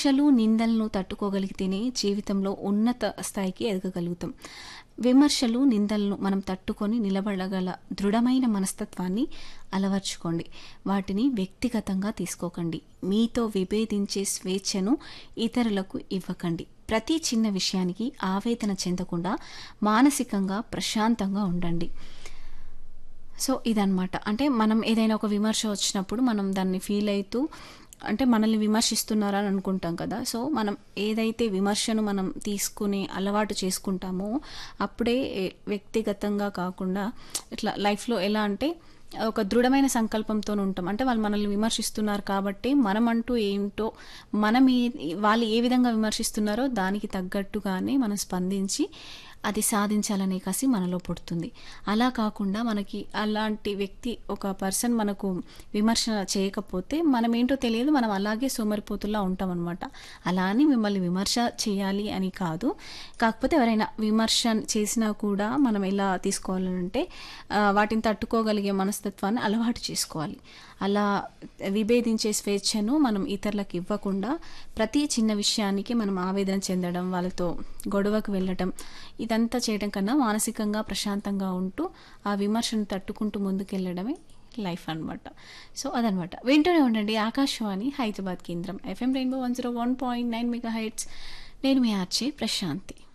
విమర్శలు నిందలను తట్టుకోగలిగితేనే జీవితంలో ఉన్నత స్థాయికి ఎదగగలుగుతాం విమర్శలు నిందలను మనం తట్టుకొని నిలబడగల దృఢమైన మనస్తత్వాన్ని అలవర్చుకోండి వాటిని వ్యక్తిగతంగా తీసుకోకండి మీతో విభేదించే స్వేచ్ఛను ఇతరులకు ఇవ్వకండి ప్రతి చిన్న విషయానికి ఆవేదన చెందకుండా మానసికంగా ప్రశాంతంగా ఉండండి సో ఇదన్నమాట అంటే మనం ఏదైనా ఒక విమర్శ వచ్చినప్పుడు మనం దాన్ని ఫీల్ అవుతూ అంటే మనల్ని విమర్శిస్తున్నారా అని అనుకుంటాం కదా సో మనం ఏదైతే విమర్శను మనం తీసుకుని అలవాటు చేసుకుంటామో అప్పుడే వ్యక్తిగతంగా కాకుండా ఇట్లా లైఫ్లో ఎలా అంటే ఒక దృఢమైన సంకల్పంతో ఉంటాం అంటే వాళ్ళు మనల్ని విమర్శిస్తున్నారు కాబట్టి మనం అంటూ ఏంటో మనం ఏ- వాళ్ళు ఏ విధంగా విమర్శిస్తున్నారో దానికి తగ్గట్టుగానే మనం స్పందించి అది సాధించాలనే కసి మనలో పుడుతుంది అలా కాకుండా మనకి అలాంటి వ్యక్తి ఒక పర్సన్ మనకు విమర్శ చేయకపోతే మనం ఏంటో తెలియదు మనం అలాగే సోమరిపోతుల్లా ఉంటాం అనమాట అలా అని మిమ్మల్ని విమర్శ చేయాలి అని కాదు కాకపోతే ఎవరైనా విమర్శ చేసినా కూడా మనం ఎలా తీసుకోవాలంటే ఆ, వాటిని తట్టుకోగలిగే మనస్తత్వాన్ని అలవాటు చేసుకోవాలి అలా విభేదించే స్వేచ్ఛను మనం ఇతరులకు ఇవ్వకుండా ప్రతి చిన్న విషయానికి మనం ఆవేదన చెందడం వాళ్ళతో గొడవకు వెళ్ళటం ఇదంతా చేయడం కన్నా మానసికంగా ప్రశాంతంగా ఉంటూ ఆ విమర్శను తట్టుకుంటూ ముందుకెళ్ళడమే లైఫ్ అన్నమాట సో అదనమాట వింటూనే ఉండండి ఆకాశవాణి హైదరాబాద్ కేంద్రం FM rainbow one zero one point nine mega heights నేను మీ ఆర్చే ప్రశాంతి